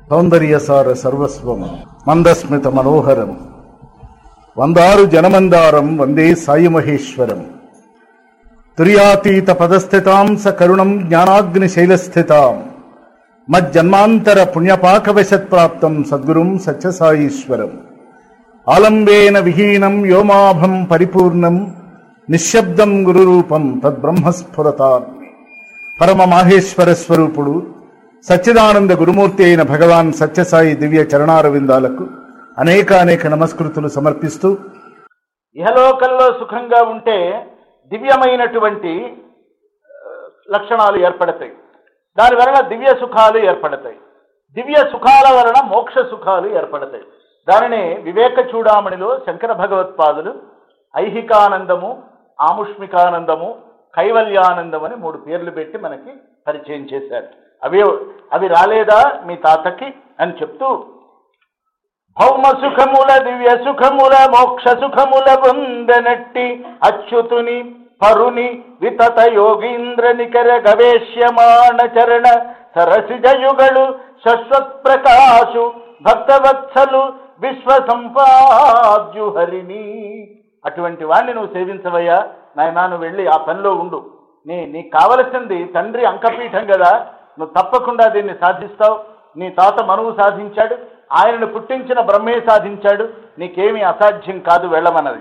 సౌందర్యసార సర్వస్వం మందస్మిత మనోహరం వందారు జనమందారం వందే సాయి మహేశ్వరం తుర్యాతీత పదస్థితాం స కరుణం జ్ఞానాగ్ని శైలస్థితాం మజ్జన్మాంతర పుణ్యపాకవశత్ప్రాప్తం సద్గురుం సత్యసాయీశ్వరం ఆలంబేన విహీనం వ్యోమాభం పరిపూర్ణం నిశ్శబ్దం గురురూపం తద్బ్రహ్మస్ఫురతాన్ని పరమ మాహేశ్వర స్వరూపుడు సచ్చిదానంద గురుమూర్తి అయిన భగవాన్ సత్యసాయి దివ్య చరణారవిందాలకు అనేక అనేక నమస్కృతులు సమర్పిస్తూ ఇహలోకంలో సుఖంగా ఉంటే దివ్యమైనటువంటి ఆ, లక్షణాలు ఏర్పడతాయి దాని వలన దివ్య సుఖాలు ఏర్పడతాయి దివ్య సుఖాల వలన మోక్ష సుఖాలు ఏర్పడతాయి దానిని వివేక చూడామణిలో శంకర భగవత్పాదులు ఐహికానందము ఆముష్మికానందము కైవల్యానందం అని మూడు పేర్లు పెట్టి మనకి పరిచయం చేశారు అవి అవి రాలేదా మీ తాతకి అని చెప్తూ భౌమ సుఖముల దివ్య సుఖముల మోక్ష సుఖముల పొందనట్టి అచ్యుతుని పరుని వితత యోగీంద్ర నికర గవేష్యమాణ చరణ సరసిజయుగలు శశ్వత్ ప్రకాశు భక్తవత్సలు విశ్వ సంపాద్యు హరిని అటువంటి వాణ్ణి నువ్వు సేవించవయ్యా నాయనా నువ్వు వెళ్ళి ఆ పనిలో ఉండు నీ నీకు కావలసింది తండ్రి అంకపీఠం కదా నువ్వు తప్పకుండా దీన్ని సాధిస్తావు నీ తాత మనువు సాధించాడు ఆయనను పుట్టించిన బ్రహ్మే సాధించాడు నీకేమీ అసాధ్యం కాదు వెళ్ళమన్నది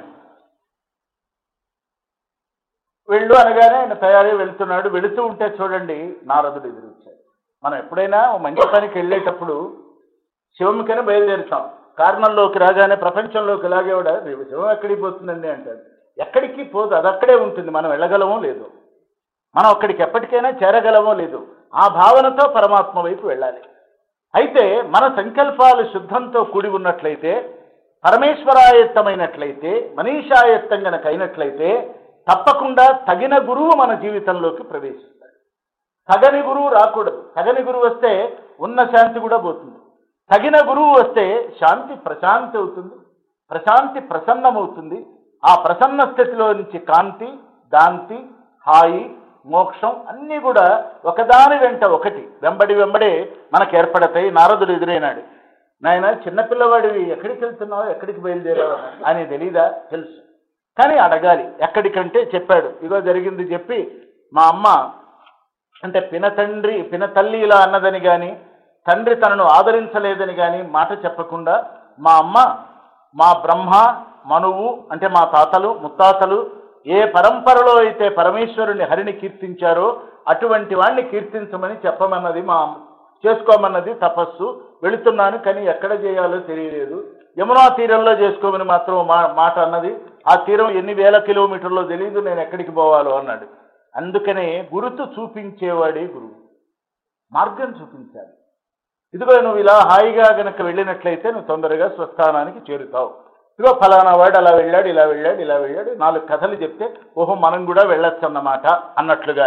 వెళ్ళు అనగానే ఆయన తయారై వెళుతున్నాడు వెళుతూ ఉంటే చూడండి నారదుడు ఎదురొచ్చాడు మనం ఎప్పుడైనా ఓ మంచి పనికి వెళ్ళేటప్పుడు శివముకని బయలుదేరుతాం కారణంలోకి రాగానే ప్రపంచంలోకి లాగేవాడ రేపు శివం ఎక్కడికి పోతుందండి అంటాడు ఎక్కడికి పోదు అది అక్కడే ఉంటుంది మనం వెళ్ళగలమో లేదు మనం అక్కడికి ఎప్పటికైనా చేరగలమో లేదు ఆ భావనతో పరమాత్మ వైపు వెళ్ళాలి అయితే మన సంకల్పాలు శుద్ధంతో కూడి ఉన్నట్లయితే పరమేశ్వరాయత్తమైనట్లయితే మనీషాయత్తం గనక అయినట్లయితే తప్పకుండా తగిన గురువు మన జీవితంలోకి ప్రవేశిస్తాడు తగని గురువు రాకూడదు తగని గురువు వస్తే ఉన్న శాంతి కూడా పోతుంది తగిన గురువు వస్తే శాంతి ప్రశాంతి అవుతుంది ప్రశాంతి ప్రసన్నమవుతుంది ఆ ప్రసన్న స్థితిలో నుంచి కాంతి దాంతి హాయి మోక్షం అన్నీ కూడా ఒకదాని వెంట ఒకటి వెంబడి వెంబడే మనకు ఏర్పడతాయి నారదుడు ఎదురైనాడు నాయన చిన్నపిల్లవాడివి ఎక్కడికి వెళ్తున్నావు ఎక్కడికి బయలుదేరావు అని తెలీదా తెలుసు కానీ అడగాలి ఎక్కడికంటే చెప్పాడు ఇగో జరిగింది చెప్పి మా అమ్మ అంటే పిన తండ్రి పిన తల్లి ఇలా అన్నదని కానీ తండ్రి తనను ఆదరించలేదని కానీ మాట చెప్పకుండా మా అమ్మ మా బ్రహ్మ మనువు అంటే మా తాతలు ముత్తాతలు ఏ పరంపరలో అయితే పరమేశ్వరుని హరిని కీర్తించారో అటువంటి వాణ్ణి కీర్తించమని చెప్పమన్నది మా అమ్మ. చేసుకోమన్నది తపస్సు వెళుతున్నాను కానీ ఎక్కడ చేయాలో తెలియలేదు యమునా తీరంలో చేసుకోమని మాత్రం మా మాట అన్నది ఆ తీరం ఎన్ని వేల కిలోమీటర్లో తెలియదు నేను ఎక్కడికి పోవాలో అన్నాడు అందుకనే గురుతు చూపించేవాడే గురువు మార్గం చూపించాలి ఇదిగో నువ్వు ఇలా హాయిగా గనక వెళ్ళినట్లయితే నువ్వు తొందరగా స్వస్థానానికి చేరుతావు ఇదిగో ఫలానా వాడు అలా వెళ్ళాడు ఇలా వెళ్ళాడు ఇలా వెళ్ళాడు నాలుగు కథలు చెప్తే ఓహో మనం కూడా వెళ్ళొచ్చు అన్నమాట అన్నట్లుగా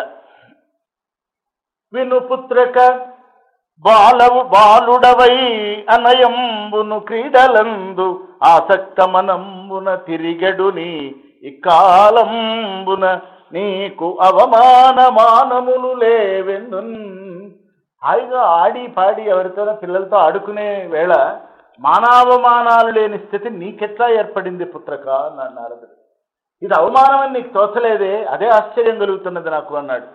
విను పుత్రక బాలవు బాలుడవై అనయంబును క్రీడలందు ఆసక్తమనంబున తిరిగడుని ఇక్కాలంబున నీకు అవమానమానములు లేవెందు హాయిగా ఆడి పాడి ఎవరితోనో పిల్లలతో ఆడుకునే వేళ మానావమానాలు లేని స్థితి నీకెట్లా ఏర్పడింది పుత్రక అన్నాడు నారదుడు ఇది అవమానం అని నీకు తోచలేదే అదే ఆశ్చర్యం కలుగుతున్నది నాకు అన్నాడు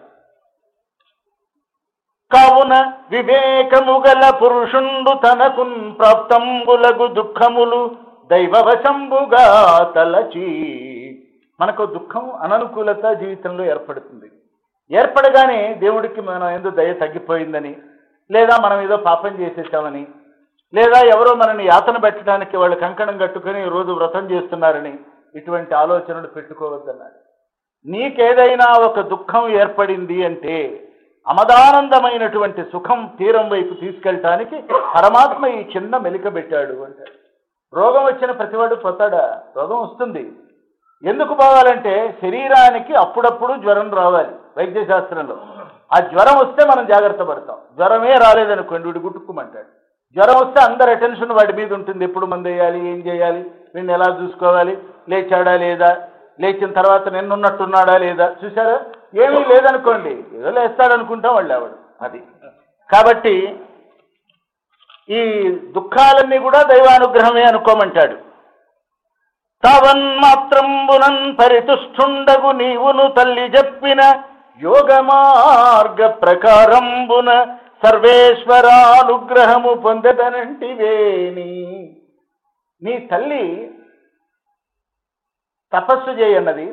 కావున వివేకము గల పురుషుండు తనకున్ ప్రాప్తంబులగు దుఃఖములు దైవవశంబుగా తలచి మనకు దుఃఖం అననుకూలత జీవితంలో ఏర్పడుతుంది ఏర్పడగానే దేవుడికి మనం ఏదో దయ తగ్గిపోయిందని లేదా మనం ఏదో పాపం చేసేసామని లేదా ఎవరో మనని యాతన పెట్టడానికి వాళ్ళు కంకణం కట్టుకొని రోజు వ్రతం చేస్తున్నారని ఇటువంటి ఆలోచనలు పెట్టుకోవద్దన్నాడు నీకేదైనా ఒక దుఃఖం ఏర్పడింది అంటే అమదానందమైనటువంటి సుఖం తీరం వైపు తీసుకెళ్ళటానికి పరమాత్మ ఈ చిన్న మెలిక పెట్టాడు అంటాడు రోగం వచ్చిన ప్రతివాడు పోతాడా రోగం వస్తుంది ఎందుకు పోవాలంటే శరీరానికి అప్పుడప్పుడు జ్వరం రావాలి వైద్య శాస్త్రంలో ఆ జ్వరం వస్తే మనం జాగ్రత్త పడతాం జ్వరమే రాలేదనుకోండి వీడు గుట్టుకుమంటాడు జ్వరం వస్తే అందరి అటెన్షన్ వాడి మీద ఉంటుంది ఎప్పుడు మంది వేయాలి ఏం చేయాలి వీడిని ఎలా చూసుకోవాలి లేచాడా లేదా లేచిన తర్వాత నిన్నున్నట్టున్నాడా లేదా చూసారా ఏమీ లేదనుకోండి ఏదో లేస్తాడనుకుంటాం వాళ్ళు ఆవిడ అది కాబట్టి ఈ దుఃఖాలన్నీ కూడా దైవానుగ్రహమే అనుకోమంటాడు తావన్మాత్రంబునన్ పరితుష్టుండగు నీవును తల్లి చెప్పిన యోగ మార్గ ప్రకారంబున సర్వేశ్వరానుగ్రహము పొందదనంటివేని నీ తల్లి తపస్సు చేయన్నది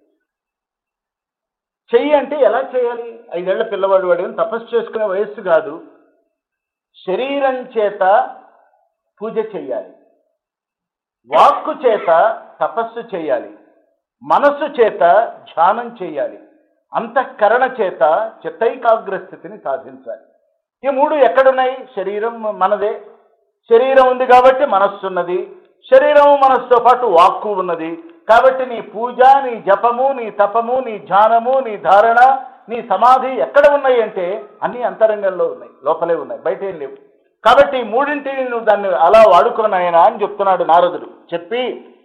చెయ్యి అంటే ఎలా చేయాలి ఐదేళ్ల పిల్లవాడు వాడు ఏం తపస్సు చేసుకునే వయస్సు కాదు శరీరం చేత పూజ చెయ్యాలి వాక్కు చేత తపస్సు చేయాలి మనస్సు చేత ధ్యానం చేయాలి అంతఃకరణ చేత చిత్తైకాగ్ర స్థితిని సాధించాలి ఈ మూడు ఎక్కడున్నాయి శరీరం మనదే శరీరం ఉంది కాబట్టి మనస్సు ఉన్నది శరీరం మనస్సుతో పాటు వాక్కు ఉన్నది కాబట్టి నీ పూజ నీ జపము నీ తపము నీ ధ్యానము నీ ధారణ నీ సమాధి ఎక్కడ ఉన్నాయి అంటే అన్ని అంతరంగంలో ఉన్నాయి లోపలే ఉన్నాయి బయట ఏం లేవు కాబట్టి ఈ మూడింటిని నువ్వు దాన్ని అలా వాడుకున్నాయన అని చెప్తున్నాడు నారదుడు చెప్పి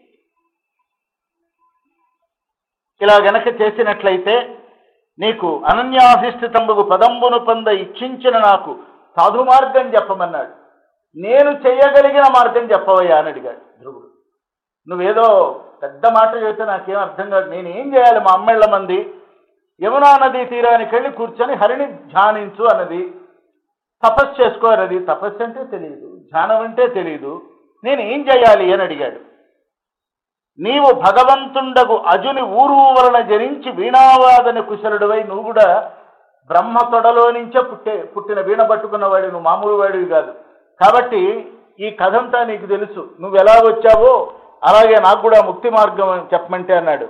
ఇలా గనక చేసినట్లయితే నీకు అనన్యాధిష్ఠితంబుకు పదంబును పొంద ఇచ్చించిన నాకు సాధు మార్గం చెప్పమన్నాడు నేను చేయగలిగిన మార్గం చెప్పవయ్యా అని అడిగాడు ధ్రువుడు నువ్వేదో పెద్ద మాట చెబితే నాకేం అర్థం కాదు నేను ఏం చేయాలి మా అమ్మెళ్ళ మంది యమునా నది తీరానికి వెళ్ళి కూర్చొని హరిని ధ్యానించు అన్నది తపస్సు చేసుకో అన్నది తపస్సు అంటే తెలియదు ధ్యానం అంటే తెలియదు నేను ఏం చేయాలి అని అడిగాడు నీవు భగవంతుండగు అజుని ఊరు వలన జరించి వీణావాదన కుశలుడివై నువ్వు కూడా బ్రహ్మ తొడలో నుంచే పుట్టే పుట్టిన వీణ పట్టుకున్నవాడు నువ్వు మామూలు వాడివి కాదు కాబట్టి ఈ కథంతా నీకు తెలుసు నువ్వు ఎలా వచ్చావో అలాగే నాకు కూడా ముక్తి మార్గం అని చెప్పమంటే అన్నాడు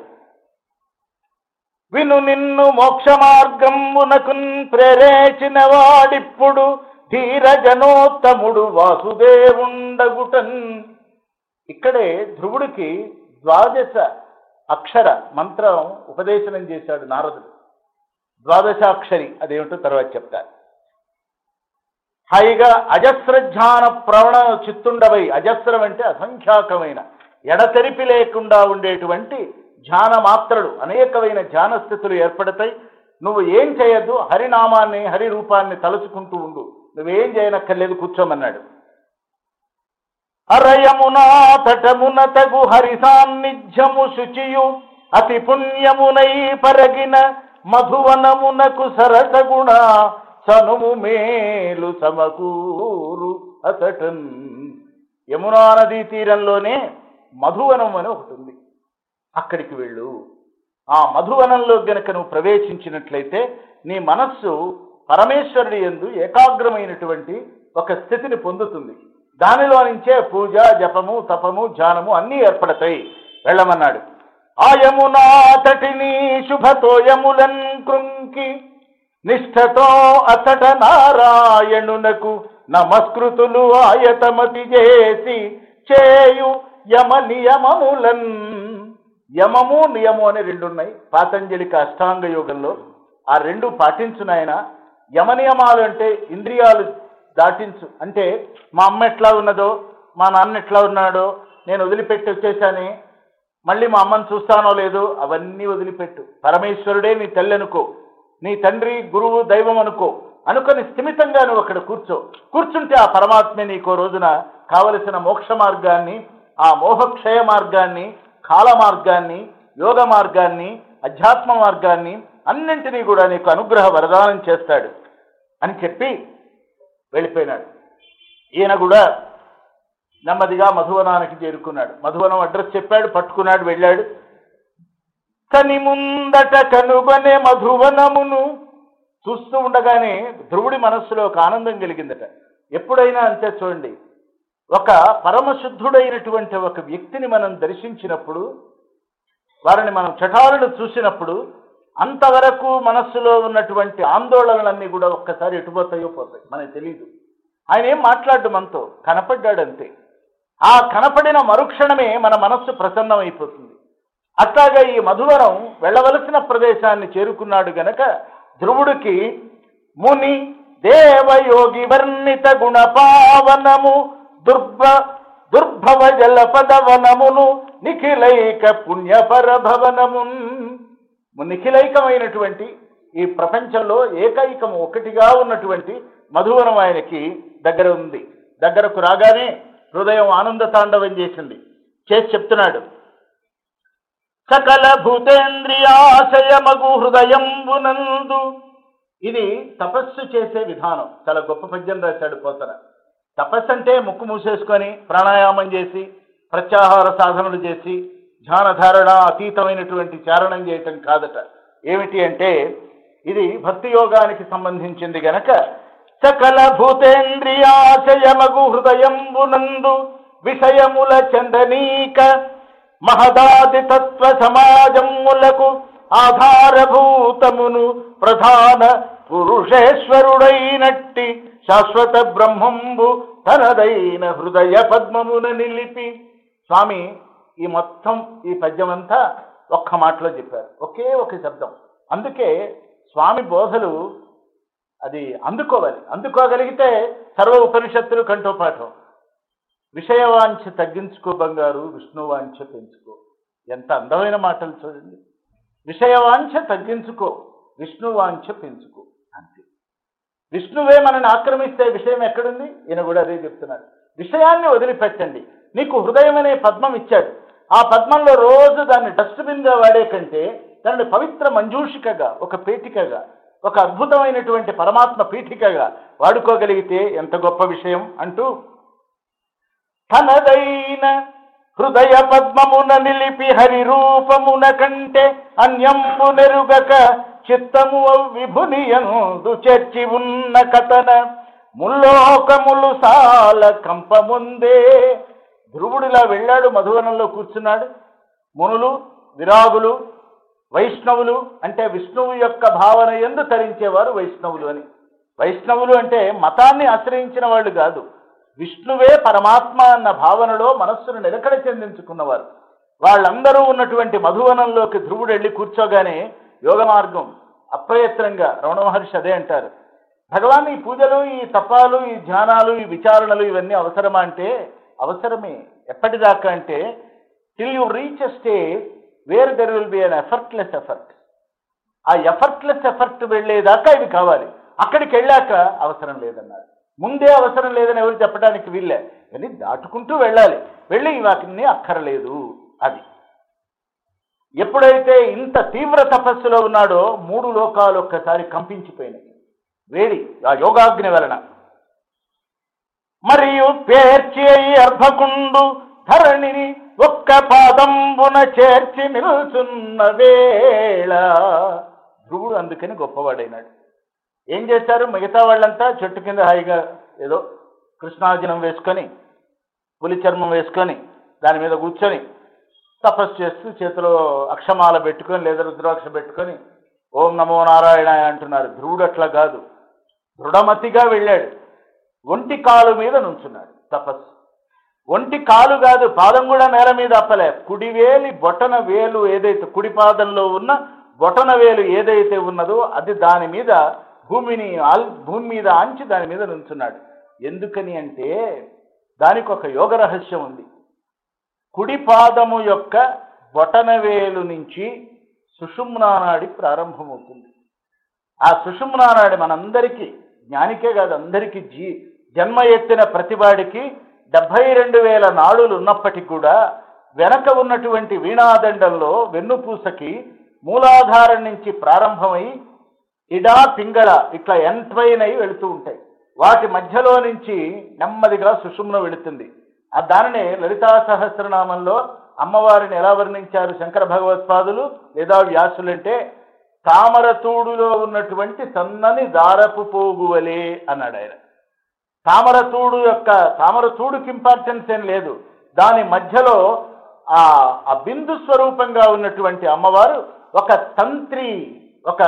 విను నిన్ను మోక్ష మార్గమునకున్ ప్రేరేచిన వాడిప్పుడు ధీరజనోత్తముడు వాసుదేవుండగుటన్ ఇక్కడే ధ్రువుడికి ద్వాదశ అక్షర మంత్రం ఉపదేశనం చేశాడు నారదుడు ద్వాదశాక్షరి అదేమిటో తర్వాత చెప్తారు హాయిగా అజస్ర ధ్యాన ప్రవణ చిత్తుండవై అజస్రం అంటే అసంఖ్యాకమైన ఎడతెరిపి లేకుండా ఉండేటువంటి ధ్యాన మాత్రలు అనేకమైన ధ్యాన స్థితులు ఏర్పడతాయి నువ్వు ఏం చేయొద్దు హరినామాన్ని హరి రూపాన్ని తలుచుకుంటూ ఉండు నువ్వేం చేయనక్కర్లేదు కూర్చోమన్నాడు అరయమునా తటమున తగు హరి సాన్నిధ్యము శుచియు అతి పుణ్యమునై పరగిన మధువనమునకు సరసగుణ సనుము మేలు సమకూరు అతటన్ యమునా నదీ తీరంలోనే మధువనం అని ఒకటి ఉంది అక్కడికి వెళ్ళు ఆ మధువనంలో గనక నువ్వు ప్రవేశించినట్లయితే నీ మనస్సు పరమేశ్వరుడి ఎందు ఏకాగ్రమైనటువంటి ఒక స్థితిని పొందుతుంది దానిలో నుంచే పూజ జపము తపము ధ్యానము అన్నీ ఏర్పడతాయి వెళ్ళమన్నాడు ఆయమునా తటిని శుభతోయములన్ కృంకి నిష్ఠతో అతట నారాయణునకు నమస్కృతులు ఆయతమతి చేసి చేయు యమ నియమములన్ యమము నియము అని రెండు ఉన్నాయి పాతంజలిక అష్టాంగ యోగంలో ఆ రెండు పాటించు నాయన యమ నియమాలు అంటే ఇంద్రియాలు దాటించు అంటే మా అమ్మ ఎట్లా ఉన్నదో మా నాన్న ఎట్లా ఉన్నాడో నేను వదిలిపెట్టి వచ్చేసాని మళ్ళీ మా అమ్మని చూస్తానో లేదో అవన్నీ వదిలిపెట్టు పరమేశ్వరుడే నీ తల్లి అనుకో నీ తండ్రి గురువు దైవం అనుకో అనుకొని స్థిమితంగా నువ్వు అక్కడ కూర్చో కూర్చుంటే ఆ పరమాత్మే నీకో రోజున కావలసిన మోక్ష మార్గాన్ని ఆ మోహక్షయ మార్గాన్ని కాల మార్గాన్ని యోగ మార్గాన్ని అధ్యాత్మ మార్గాన్ని అన్నింటినీ కూడా నీకు అనుగ్రహ వరదానం చేస్తాడు అని చెప్పి వెళ్ళిపోయినాడు ఈయన కూడా నెమ్మదిగా మధువనానికి చేరుకున్నాడు మధువనం అడ్రస్ చెప్పాడు పట్టుకున్నాడు వెళ్ళాడు కని ముందట కనుగొనే మధువనమును చూస్తూ ఉండగానే ధ్రువుడి మనస్సులో ఒక ఆనందం కలిగిందట ఎప్పుడైనా అంతే చూడండి ఒక పరమశుద్ధుడైనటువంటి ఒక వ్యక్తిని మనం దర్శించినప్పుడు వారిని మనం చటాలను చూసినప్పుడు అంతవరకు మనస్సులో ఉన్నటువంటి ఆందోళనలన్నీ కూడా ఒక్కసారి ఎటుపోతాయో పోతాయి మనకు తెలియదు ఆయన ఏం మాట్లాడు మనతో కనపడ్డాడు అంతే ఆ కనపడిన మరుక్షణమే మన మనస్సు ప్రసన్నమైపోతుంది అట్లాగా ఈ మధువరం వెళ్ళవలసిన ప్రదేశాన్ని చేరుకున్నాడు గనక ధ్రువుడికి ముని దేవయోగి వర్ణిత గుణపావనము దుర్భ దుర్భవ జలపదవనమును నిఖిలైక పుణ్యపర భవనమున్ నిఖిలైకమైనటువంటి ఈ ప్రపంచంలో ఏకైకము ఒకటిగా ఉన్నటువంటి మధువనం ఆయనకి దగ్గర ఉంది దగ్గరకు రాగానే హృదయం ఆనంద తాండవం చేసింది చేసి చెప్తున్నాడు సకల భూతేంద్రియాశయమగు హృదయంబునందు ఇది తపస్సు చేసే విధానం చాలా గొప్ప పద్యం రాశాడు పోతన తపస్సు అంటే ముక్కు మూసేసుకొని ప్రాణాయామం చేసి ప్రత్యాహార సాధనలు చేసి ధ్యానధారణ అతీతమైనటువంటి చారణం చేయటం కాదట ఏమిటి అంటే ఇది భక్తి యోగానికి సంబంధించింది గనక సకల భూతేంద్రియాశయమగు హృదయంబునందు విషయముల చందనీక మహదాది తత్వ సమాజములకు ఆధారభూతమును ప్రధాన పురుషేశ్వరుడైనట్టి శాశ్వత బ్రహ్మంబు తనదైన హృదయ పద్మమున నిలిపి స్వామి ఈ మొత్తం ఈ పద్యమంతా ఒక్క మాటలో చెప్పారు ఒకే ఒక శబ్దం అందుకే స్వామి బోధలు అది అందుకోవాలి అందుకోగలిగితే సర్వ ఉపనిషత్తులు కంఠోపాఠం విషయవాంఛ తగ్గించుకో బంగారు విష్ణువాంఛ పెంచుకో ఎంత అందమైన మాటలు చూడండి విషయవాంఛ తగ్గించుకో విష్ణువాంఛ పెంచుకో అంతే విష్ణువే మనని ఆక్రమిస్తే విషయం ఎక్కడుంది ఈయన కూడా అదే చెప్తున్నారు విషయాన్ని వదిలిపెట్టండి నీకు హృదయం అనే పద్మం ఇచ్చాడు ఆ పద్మంలో రోజు దాన్ని డస్ట్బిన్గా వాడే కంటే దానిని పవిత్ర మంజూషికగా ఒక పేటికగా ఒక అద్భుతమైనటువంటి పరమాత్మ పీఠికగా వాడుకోగలిగితే ఎంత గొప్ప విషయం అంటూ తనదైన హృదయ పద్మమున నిలిపి హరి రూపమున కంటే అన్యంబు నెరుగక చిత్తము విభునియందు చేర్చి ఉన్న కథన ముల్లోకములు సాల కంపముందే ధ్రువుడిలా వెళ్ళాడు మధువనంలో కూర్చున్నాడు మునులు విరాగులు వైష్ణవులు అంటే విష్ణువు యొక్క భావన ఎందు తరించేవారు వైష్ణవులు అని వైష్ణవులు అంటే మతాన్ని ఆశ్రయించిన వాళ్ళు కాదు విష్ణువే పరమాత్మ అన్న భావనలో మనస్సును నిలకడ చెందించుకున్నవారు వాళ్ళందరూ ఉన్నటువంటి మధువనంలోకి ధ్రువుడు వెళ్ళి కూర్చోగానే యోగ మార్గం అప్రయత్నంగా రమణ మహర్షి అదే అంటారు భగవాన్ ఈ పూజలు ఈ తపాలు ఈ ధ్యానాలు ఈ విచారణలు ఇవన్నీ అవసరమా అంటే అవసరమే ఎప్పటిదాకా అంటే till you reach a stage where there will be an effortless effort ఆ ఎఫర్ట్లెస్ ఎఫర్ట్ వెళ్ళేదాకా ఇవి కావాలి అక్కడికి వెళ్ళాక అవసరం లేదన్నారు ముందే అవసరం లేదని ఎవరు చెప్పడానికి వీళ్ళే కానీ దాటుకుంటూ వెళ్ళాలి వెళ్ళి వాటిని అక్కరలేదు అది ఎప్పుడైతే ఇంత తీవ్ర తపస్సులో ఉన్నాడో మూడు లోకాలు ఒక్కసారి కంపించిపోయినాయి వేడి ఆ యోగాగ్ని వలన మరియు పేర్చి అయి అర్భకుండు ధరణిని ఒక్క పాదంబున చేర్చి నిల్చున్న వేళ ధ్రువుడు అందుకని గొప్పవాడైనాడు ఏం చేశారు మిగతా వాళ్ళంతా చెట్టు కింద హాయిగా ఏదో కృష్ణార్జునం వేసుకొని పులి చర్మం వేసుకొని దాని మీద కూర్చొని తపస్సు చేస్తూ చేతిలో అక్షమాల పెట్టుకొని లేదా రుద్రాక్ష పెట్టుకొని ఓం నమో నారాయణ అంటున్నారు ధ్రువుడు అట్లా కాదు దృఢమతిగా వెళ్ళాడు ఒంటి కాలు మీద నుంచున్నాడు తపస్సు ఒంటి కాలు కాదు పాదం కూడా నేల మీద అప్పలే కుడివేలి బొటన వేలు ఏదైతే కుడి పాదంలో ఉన్న బొటన వేలు ఏదైతే ఉన్నదో అది దాని మీద భూమిని ఆల్ భూమి మీద ఆంచి దాని మీద నుంచున్నాడు ఎందుకని అంటే దానికి ఒక యోగ రహస్యం ఉంది కుడి పాదము యొక్క బొటనవేలు నుంచి సుషుమ్నానాడి ప్రారంభమవుతుంది ఆ సుషుమ్నానాడి మనందరికీ జ్ఞానికే కాదు అందరికీ జీ జన్మ ఎత్తిన ప్రతివాడికి డెబ్బై రెండు వేల నాడులు ఉన్నప్పటికీ కూడా వెనక ఉన్నటువంటి వీణాదండంలో వెన్నుపూసకి మూలాధారం నుంచి ప్రారంభమై ఇడా పింగళ ఇట్లా ఎంట్వైన్ అయి వెళుతూ ఉంటాయి వాటి మధ్యలో నుంచి నెమ్మదిగా సుషుమ్న వెళుతుంది ఆ దానినే లలితా సహస్రనామంలో అమ్మవారిని ఎలా వర్ణించారు శంకర భగవత్పాదులు లేదా వ్యాసులంటే తామరతూడులో ఉన్నటువంటి సన్నని దారపు పోగువలే అన్నాడు ఆయన తామరతూడు యొక్క తామరతూడుకి ఇంపార్టెన్స్ ఏం లేదు దాని మధ్యలో ఆ ఆ బిందు స్వరూపంగా ఉన్నటువంటి అమ్మవారు ఒక తంత్రి ఒక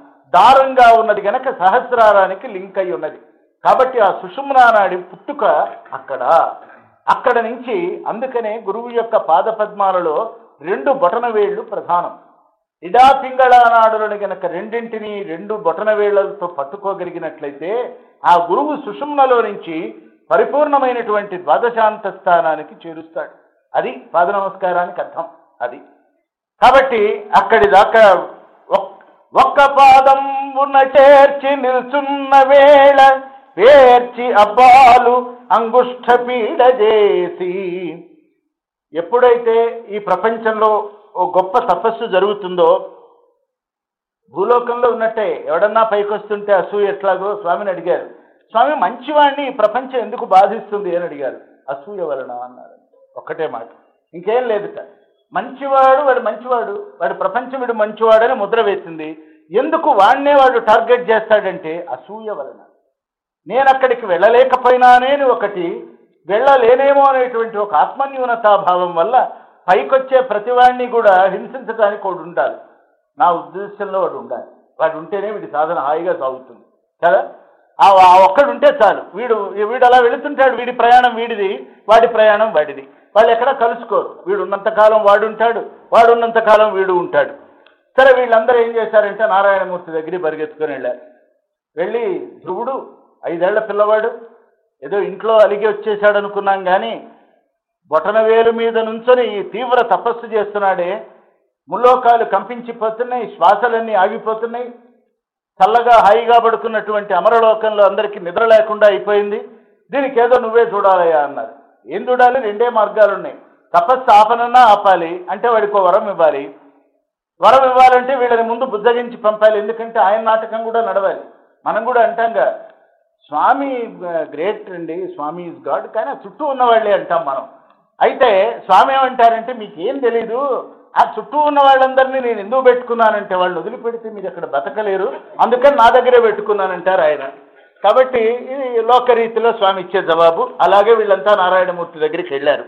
దారంగా ఉన్నది గనక సహస్రారానికి లింక్ అయి ఉన్నది కాబట్టి ఆ సుషుమ్నానాడి పుట్టుక అక్కడ అక్కడ నుంచి అందుకనే గురువు యొక్క పాదపద్మాలలో రెండు బొటన వేళ్లు ప్రధానం ఇడా పింగళ నాడులను గనక రెండింటిని రెండు బొటన వేళ్లతో పట్టుకోగలిగినట్లయితే ఆ గురువు సుషుమ్నలో నుంచి పరిపూర్ణమైనటువంటి ద్వాదశాంత స్థానానికి చేరుస్తాడు అది పాద నమస్కారానికి అర్థం అది కాబట్టి అక్కడి దాకా ఒక్- ఒక్క పాదం ఉన్న చేర్చి నిల్చున్న వేళ పేర్చి అబ్బాలు అంగుష్ఠ పీడ చేసి ఎప్పుడైతే ఈ ప్రపంచంలో ఓ గొప్ప తపస్సు జరుగుతుందో భూలోకంలో ఉన్నట్టే ఎవడన్నా పైకొస్తుంటే అసూయ ఎట్లాగో స్వామిని అడిగారు స్వామి మంచివాడిని ఈ ప్రపంచం ఎందుకు బాధిస్తుంది అని అడిగారు అసూయ వలన అన్నారు ఒక్కటే మాట ఇంకేం లేదుట మంచివాడు వాడు మంచివాడు వాడు ప్రపంచం వీడు మంచివాడని ముద్ర వేసింది ఎందుకు వాడినే వాడు టార్గెట్ చేస్తాడంటే అసూయ వలన నేను అక్కడికి వెళ్ళలేకపోయినానే అని ఒకటి వెళ్ళలేనేమో అనేటువంటి ఒక ఆత్మన్యూనతాభావం వల్ల పైకొచ్చే ప్రతివాడిని కూడా హింసించడానికి వాడు ఉండాలి నా ఉద్దేశంలో వాడు ఉండాలి వాడు ఉంటేనే వీడి సాధన హాయిగా సాగుతుంది కదా ఆ ఆ ఒక్కడు ఉంటే చాలు వీడు వీడు అలా వెళుతుంటాడు వీడి ప్రయాణం వీడిది వాడి ప్రయాణం వాడిది వాళ్ళు ఎక్కడ కలుసుకోరు వీడు ఉన్నంతకాలం వాడు ఉంటాడు వాడు ఉన్నంతకాలం వీడు ఉంటాడు సరే వీళ్ళందరూ ఏం చేశారంటే నారాయణమూర్తి దగ్గరికి పరిగెత్తుకొని వెళ్ళారు వెళ్ళి ధ్రువుడు ఐదేళ్ల పిల్లవాడు ఏదో ఇంట్లో అలిగి వచ్చేసాడు అనుకున్నాం కానీ బొటనవేలు మీద నుంచొని ఈ తీవ్ర తపస్సు చేస్తున్నాడే ముల్లోకాలు కంపించిపోతున్నాయి శ్వాసలన్నీ ఆగిపోతున్నాయి చల్లగా హాయిగా పడుకున్నటువంటి అమరలోకంలో అందరికీ నిద్ర లేకుండా అయిపోయింది దీనికి ఏదో నువ్వే చూడాలయ్యా అన్నారు ఏం చూడాలి రెండే మార్గాలు ఉన్నాయి తపస్సు ఆపనన్నా ఆపాలి అంటే వాడికి ఓ వరం ఇవ్వాలి వరం ఇవ్వాలంటే వీళ్ళని ముందు బుద్ధగించి పంపాలి ఎందుకంటే ఆయన నాటకం కూడా నడవాలి మనం కూడా అంటాంగా స్వామి గ్రేట్ అండి స్వామి ఇస్ గాడ్ కానీ ఆ చుట్టూ ఉన్న వాళ్ళే అంటాం మనం అయితే స్వామి ఏమంటారంటే మీకు ఏం తెలీదు ఆ చుట్టూ ఉన్న వాళ్ళందరినీ నేను ఎందుకు పెట్టుకున్నానంటే వాళ్ళు వదిలిపెడితే మీరు అక్కడ బతకలేరు అందుకని నా దగ్గరే పెట్టుకున్నానంటారు ఆయన కాబట్టి ఇది లోకరీతిలో స్వామి ఇచ్చే జవాబు అలాగే వీళ్ళంతా నారాయణమూర్తి దగ్గరికి వెళ్ళారు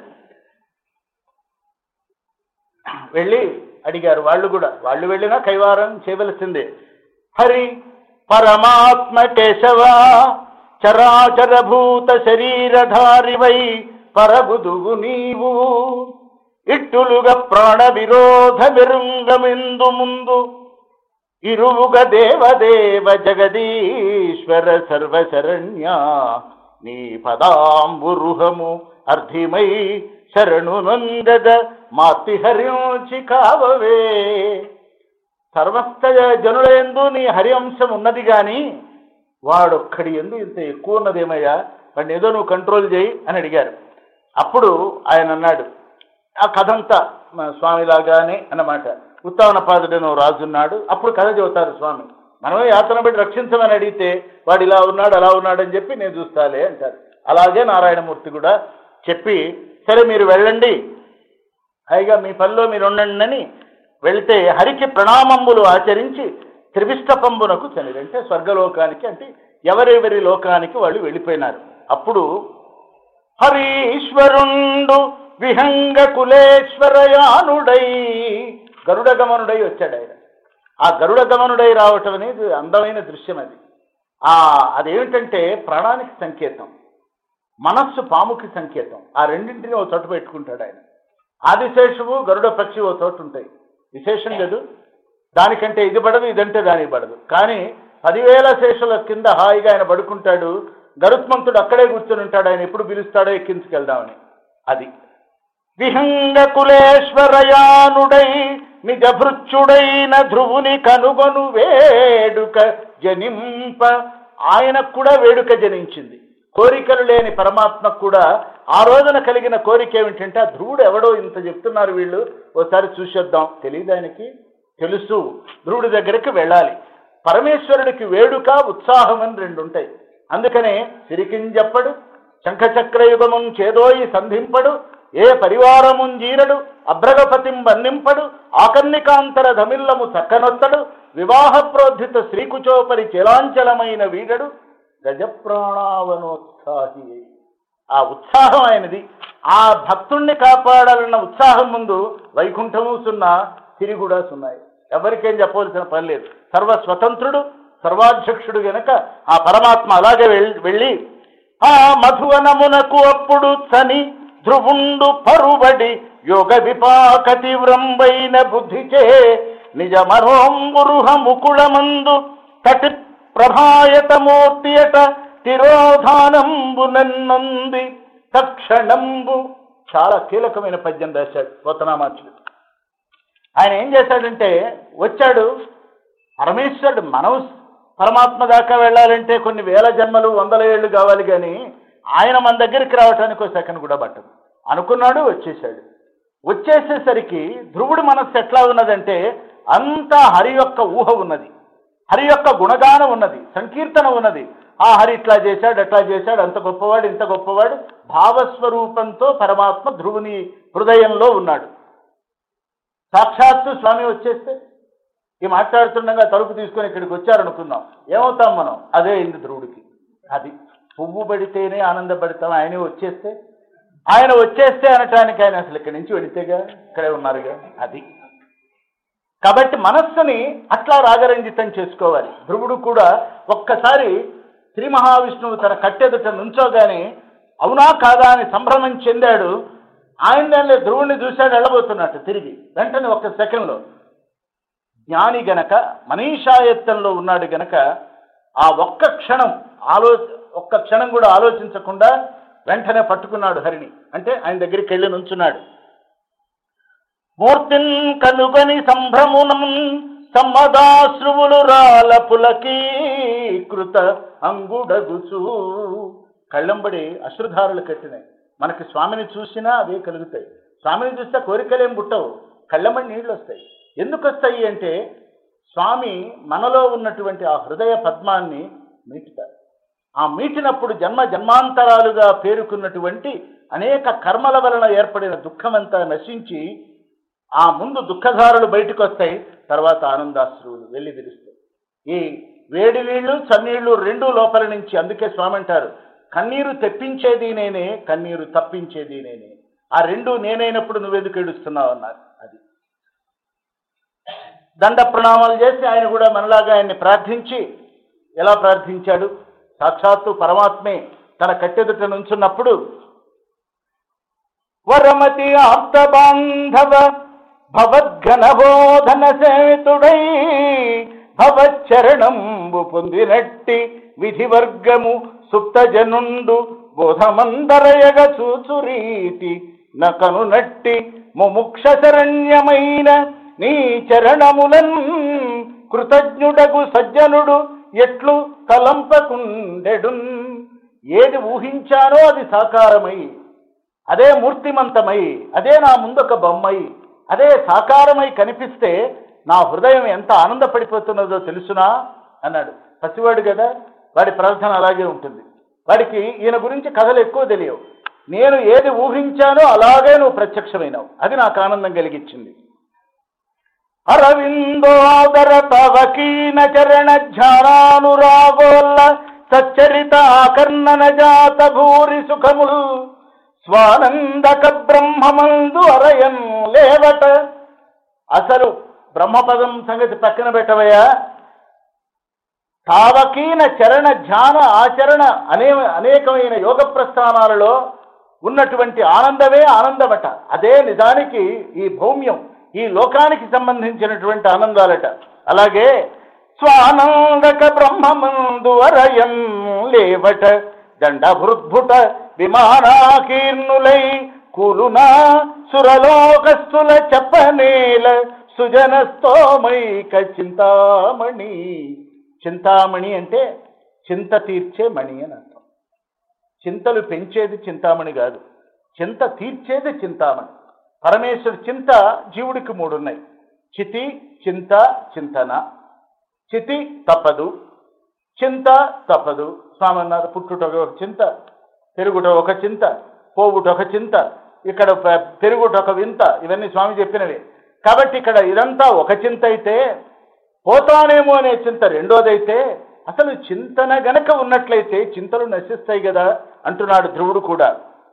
వెళ్ళి అడిగారు వాళ్ళు కూడా వాళ్ళు వెళ్ళినా కైవారం చేయవలసిందే హరి పరమాత్మ కేశవ చరాచర భూత శరీరధారివై పరబుదువు నీవు ఇట్టులుగా ప్రాణ విరోధ విరుంగమిందు ముందు ఇరువుగ దేవదేవ జగదీశ్వర సర్వశరణ్య నీ పదాంబురుహము అర్ధిమై శరణు నందద మాతి హరించి కావవే సర్వస్థ జనులందు నీ హరివంశం ఉన్నది గాని వాడొక్కడి ఎందు ఇంత ఎక్కువ ఉన్నదేమయ్యా వాడిని ఏదో నువ్వు కంట్రోల్ చేయి అని అడిగారు అప్పుడు ఆయన అన్నాడు ఆ కథ అంతా మా స్వామిలాగానే అన్నమాట ఉత్తావనపాదుడని ఓ రాజున్నాడు అప్పుడు కథ చెబుతారు స్వామి మనమే యాతన పెట్టి రక్షించమని అడిగితే వాడు ఇలా ఉన్నాడు అలా ఉన్నాడు అని చెప్పి నేను చూస్తాలే అంటారు అలాగే నారాయణమూర్తి కూడా చెప్పి సరే మీరు వెళ్ళండి హాయిగా మీ పనిలో మీరు ఉండండి అని వెళితే హరికి ప్రణామములు ఆచరించి త్రివిష్టపంబునకు చనిది అంటే స్వర్గలోకానికి అంటే ఎవరెవరి లోకానికి వాళ్ళు వెళ్ళిపోయినారు అప్పుడు హరీశ్వరుండు విహంగ కులేశ్వరయానుడై గరుడ గమనుడై వచ్చాడు ఆయన ఆ గరుడ గమనుడై రావటం అనేది అందమైన దృశ్యం అది ఆ అదేమిటంటే ప్రాణానికి సంకేతం మనస్సు పాముకి సంకేతం ఆ రెండింటిని ఓ చోట పెట్టుకుంటాడు ఆయన ఆదిశేషువు గరుడ పక్షి ఓ చోట ఉంటాయి విశేషం లేదు దానికంటే ఇది పడదు ఇదంటే దానికి పడదు కానీ పదివేల శేషుల కింద హాయిగా ఆయన పడుకుంటాడు గరుత్మంతుడు అక్కడే కూర్చొని ఉంటాడు ఆయన ఎప్పుడు పిలుస్తాడో ఎక్కించుకెళ్దామని అది విహంగ కులేశ్వరయానుడై నిజ భృత్యుడైన ధ్రువుని కనుగొను వేడుక జనింప ఆయనకు కూడా వేడుక జనించింది కోరికలు లేని పరమాత్మకు కూడా ఆ రోజున కలిగిన కోరిక ఏమిటంటే ఆ ధ్రువుడు ఎవడో ఇంత చెప్తున్నారు వీళ్ళు ఓసారి చూసేద్దాం తెలియదు ఆయనకి తెలుసు ధ్రువుడి దగ్గరికి వెళ్ళాలి పరమేశ్వరుడికి వేడుక ఉత్సాహం అని రెండు ఉంటాయి అందుకనే సిరికింజప్పడు శంఖచక్రయుగముం చేదోయి సంధింపడు ఏ పరివారముంజీరడు అభ్రగపతిం వర్ణింపడు ఆకర్ణికాంతర ధమిల్లము చక్కనొత్తడు వివాహ ప్రోద్ధిత శ్రీకుచోపరి చిలాంచలమైన వీడడు గజప్రాణావనోత్సాహి ఆ ఉత్సాహం ఆయనది ఆ భక్తుణ్ణి కాపాడాలన్న ఉత్సాహం ముందు వైకుంఠము సున్నా సిరి కూడా సున్నాయి ఎవరికేం చెప్పవలసిన పని లేదు సర్వ స్వతంత్రుడు సర్వాధ్యక్షుడు గనక ఆ పరమాత్మ అలాగే వెళ్- వెళ్ళి ఆ మధువనమునకు అప్పుడు చని ధ్రువుండు పరుబడి యోగ విపాక తీవ్రంబైన బుద్ధిచే నిజ మరోంగురుహ ముకుళమందు తటి ప్రభాయతమూర్తియట తిరోధానంబునన్నంది తక్షణంబు చాలా కీలకమైన పద్యం రాశాడు పోతనామాచుడు ఆయన ఏం చేశాడంటే వచ్చాడు పరమేశ్వరుడు మనం పరమాత్మ దాకా వెళ్ళాలంటే కొన్ని వేల జన్మలు వందల ఏళ్ళు కావాలి కానీ ఆయన మన దగ్గరికి రావటానికి ఒక సెకండ్ కూడా పట్టదు అనుకున్నాడు వచ్చేసాడు వచ్చేసేసరికి ధ్రువుడి మనస్సు ఎట్లా ఉన్నదంటే అంతా హరి యొక్క ఊహ ఉన్నది హరి యొక్క గుణగానం ఉన్నది సంకీర్తన ఉన్నది ఆ హరి ఇట్లా చేశాడు అట్లా చేశాడు అంత గొప్పవాడు ఇంత గొప్పవాడు భావస్వరూపంతో పరమాత్మ ధ్రువుని హృదయంలో ఉన్నాడు సాక్షాత్తు స్వామి వచ్చేస్తే ఈ మాట్లాడుతుండగా తలుపు తీసుకొని ఇక్కడికి వచ్చారనుకుందాం ఏమవుతాం మనం అదే అయింది ధ్రువుడికి అది పువ్వు పడితేనే ఆనందపడతాం ఆయనే వచ్చేస్తే ఆయన వచ్చేస్తే అనటానికి ఆయన అసలు ఇక్కడి నుంచి వెళితేగా ఇక్కడే ఉన్నారుగా అది కాబట్టి మనస్సుని అట్లా రాగరంజితం చేసుకోవాలి ధ్రువుడు కూడా ఒక్కసారి శ్రీ మహావిష్ణువు తన కట్టెదుట నుంచోగానే అవునా కాదా అని సంభ్రమం చెందాడు ఆయన దానిలో ధ్రువుడిని చూశాడు వెళ్ళబోతున్నట్టు తిరిగి వెంటనే ఒక్క సెకండ్లో జ్ఞాని గనక మనీషాయత్తంలో ఉన్నాడు గనక ఆ ఒక్క క్షణం ఆలో ఒక్క క్షణం కూడా ఆలోచించకుండా వెంటనే పట్టుకున్నాడు హరిని అంటే ఆయన దగ్గరికి వెళ్ళి నుంచున్నాడు మూర్తిన్ కనుగొని సంభ్రమునం సమ్మదాశ్రువులు రాల పులకీకృత అంగుడగుచు కళ్ళంబడి అశ్రుధారులు కట్టినాయి మనకి స్వామిని చూసినా అవే కలుగుతాయి స్వామిని చూస్తే కోరికలేం పుట్టవు కళ్ళంబడి నీళ్ళు వస్తాయి ఎందుకు వస్తాయి అంటే స్వామి మనలో ఉన్నటువంటి ఆ హృదయ పద్మాన్ని మీటుతారు ఆ మీటినప్పుడు జన్మ జన్మాంతరాలుగా పేరుకున్నటువంటి అనేక కర్మల వలన ఏర్పడిన దుఃఖమంతా నశించి ఆ ముందు దుఃఖధారులు బయటకు వస్తాయి తర్వాత ఆనందాశ్రువులు వెళ్ళి విరుస్తాయి ఈ వేడి నీళ్లు చన్నీళ్లు రెండు లోపల నుంచి అందుకే స్వామి అంటారు కన్నీరు తెప్పించేది నేనే కన్నీరు తప్పించేది నేనే ఆ రెండు నేనైనప్పుడు నువ్వెందుకు ఏడుస్తున్నావు అన్నారు అది దండ ప్రణామాలు చేసి ఆయన కూడా మనలాగా ఆయన్ని ప్రార్థించి ఎలా ప్రార్థించాడు సాక్షాత్తు పరమాత్మే తన కట్టెదుట నుంచున్నప్పుడు వరమతి ఆప్త బాంధవ భవద్ఘనబోధన సేతుడై భవచ్చరణంబు పొందినట్టి విధివర్గము సుప్తజనుండు బోధమందరయగ చూచురీతి నకను నట్టి ముముక్ష శరణ్యమైన నీ చరణములన్ కృతజ్ఞుడగు సజ్జనుడు ఎట్లు తలంపకుండెడున్ ఏది ఊహించానో అది సాకారమై అదే మూర్తిమంతమై అదే నా ముందొక బొమ్మై అదే సాకారమై కనిపిస్తే నా హృదయం ఎంత ఆనందపడిపోతున్నదో తెలుసునా అన్నాడు పసివాడు కదా వాడి ప్రార్థన అలాగే ఉంటుంది వాడికి ఈయన గురించి కథలు ఎక్కువ తెలియవు నేను ఏది ఊహించానో అలాగే నువ్వు ప్రత్యక్షమైనావు అది నాకు ఆనందం కలిగించింది అరవిందోదర తవకీన చరణ ధ్యానానురాగోల్ల సచ్చరిత ఆకర్ణన జాత భూరి సుఖములు స్వానందక బ్రహ్మమందు అరయన్ లేవట అసలు బ్రహ్మపదం సంగతి పక్కన పెట్టవయ్యా తావకీన చరణ ధ్యాన ఆచరణ అనే అనేకమైన యోగ ప్రస్థానాలలో ఉన్నటువంటి ఆనందమే ఆనందమట అదే నిజానికి ఈ భౌమ్యం ఈ లోకానికి సంబంధించినటువంటి ఆనందాలట అలాగే స్వానందక బ్రహ్మమందు అరయం లేవట దండభృద్భుట విమానాకీర్ణులై కూలునా సురలోకస్తుల చెప్పనేల సుజన స్తోమైక చింతామణి చింతామణి అంటే చింత తీర్చే మణి అని అర్థం చింతలు పెంచేది చింతామణి కాదు చింత తీర్చేది చింతామణి పరమేశ్వరు చింత జీవుడికి మూడున్నాయి చితి చింత చింతన చితి తప్పదు చింత తప్పదు స్వామి అన్నారు పుట్టుట ఒక చింత పెరుగుట ఒక చింత పోవుట ఒక చింత ఇక్కడ పె- పెరుగుట ఒక వింత ఇవన్నీ స్వామి చెప్పినవి కాబట్టి ఇక్కడ ఇదంతా ఒక చింత అయితే పోతానేమో అనే చింత రెండోదైతే అసలు చింతన గనక ఉన్నట్లయితే చింతలు నశిస్తాయి కదా అంటున్నాడు ధ్రువుడు కూడా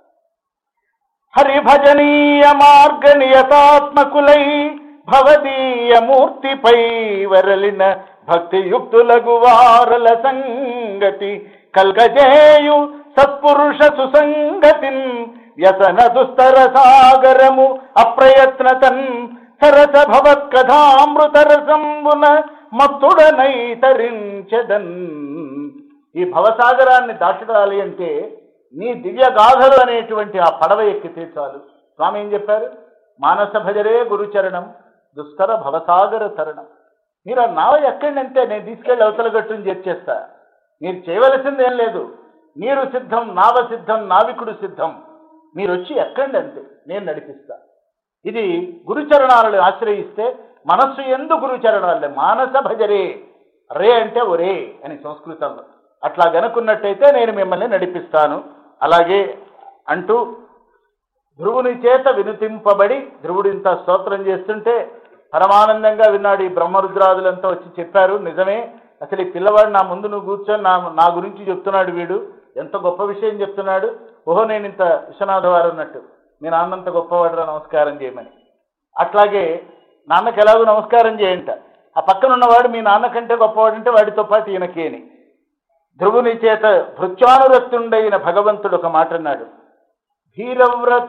హరిభజనీయ మార్గ నియతాత్మకులై భవదీయ మూర్తిపై వరలిన భక్తియుక్తులగు వారల సంగతి కల్గజేయు సత్పురుష సుసంగతిన్ వ్యసన దుస్తర సాగరము అప్రయత్నతన్ సరస భవత్కథామృత రసంబున మత్తుడనై తరించదన్ ఈ భవసాగరాన్ని దాటడాలి అంటే నీ దివ్య గాథలు అనేటువంటి ఆ పడవ ఎక్కితే చాలు స్వామి ఏం చెప్పారు మానస భజరే గురుచరణం దుస్తర భవసాగర తరణం మీరు ఆ నావ ఎక్కండి అంటే నేను తీసుకెళ్ళి అవతల గట్టుని చేర్చేస్తా మీరు చేయవలసింది ఏం లేదు నీరు సిద్ధం నావ సిద్ధం నావికుడు సిద్ధం మీరు వచ్చి ఎక్కండి అంతే నేను నడిపిస్తా ఇది గురుచరణాలను ఆశ్రయిస్తే మనస్సు ఎందు గురుచరణాలే మానస భజరే రే అంటే ఒరే అని సంస్కృతంలో అట్లా గనుకున్నట్టయితే నేను మిమ్మల్ని నడిపిస్తాను అలాగే అంటూ ధ్రువుని చేత వినుతింపబడి ధ్రువుడు ఇంత స్తోత్రం చేస్తుంటే పరమానందంగా విన్నాడు ఈ బ్రహ్మరుద్రాదులంతా వచ్చి చెప్పారు నిజమే అసలు ఈ పిల్లవాడు నా ముందు నువ్వు కూర్చొని నా నా గురించి చెప్తున్నాడు వీడు ఎంత గొప్ప విషయం చెప్తున్నాడు ఓహో నేను ఇంత విశ్వనాథ వారు అన్నట్టు మీ నాన్నంత గొప్పవాడురా నమస్కారం చేయమని అట్లాగే నాన్నకి ఎలాగో నమస్కారం చేయంట ఆ పక్కన ఉన్నవాడు మీ నాన్న కంటే గొప్పవాడంటే వాడితో పాటు ఈయనకి అని ధ్రువుని చేత భృత్యానురక్తుండైన భగవంతుడు ఒక మాట అన్నాడు ధీరవ్రత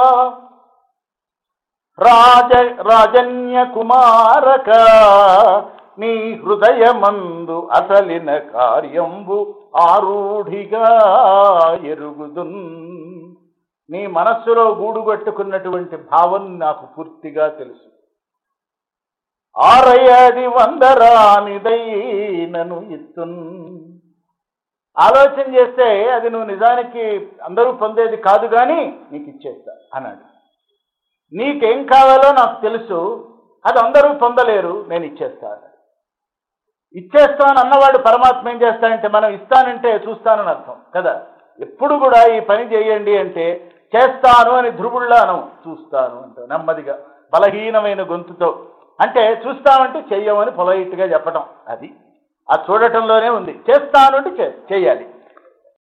రాజ రాజన్య కుమారక నీ హృదయమందు అసలిన కార్యంబు ఆరూఢిగా ఎరుగుదున్ నీ మనస్సులో గూడుగట్టుకున్నటువంటి భావం నాకు పూర్తిగా తెలుసు ఆరయ్యది వందరానిదైనను ఇత్తున్ ఆలోచన చేస్తే అది నువ్వు నిజానికి అందరూ పొందేది కాదు కానీ నీకు ఇచ్చేస్తా అన్నాడు నీకేం కావాలో నాకు తెలుసు అది అందరూ పొందలేరు నేను ఇచ్చేస్తా అన్నాడు ఇచ్చేస్తాను అన్నవాడు పరమాత్మ ఏం చేస్తానంటే మనం ఇస్తానంటే చూస్తానని అర్థం కదా ఎప్పుడు కూడా ఈ పని చేయండి అంటే చేస్తాను అని ధ్రువుల్లా అనం చూస్తాను అంటే నెమ్మదిగా బలహీనమైన గొంతుతో అంటే చూస్తామంటే చెయ్యమని పొలైట్గా చెప్పడం అది ఆ చూడటంలోనే ఉంది చేస్తాను అంటే చే- చేయాలి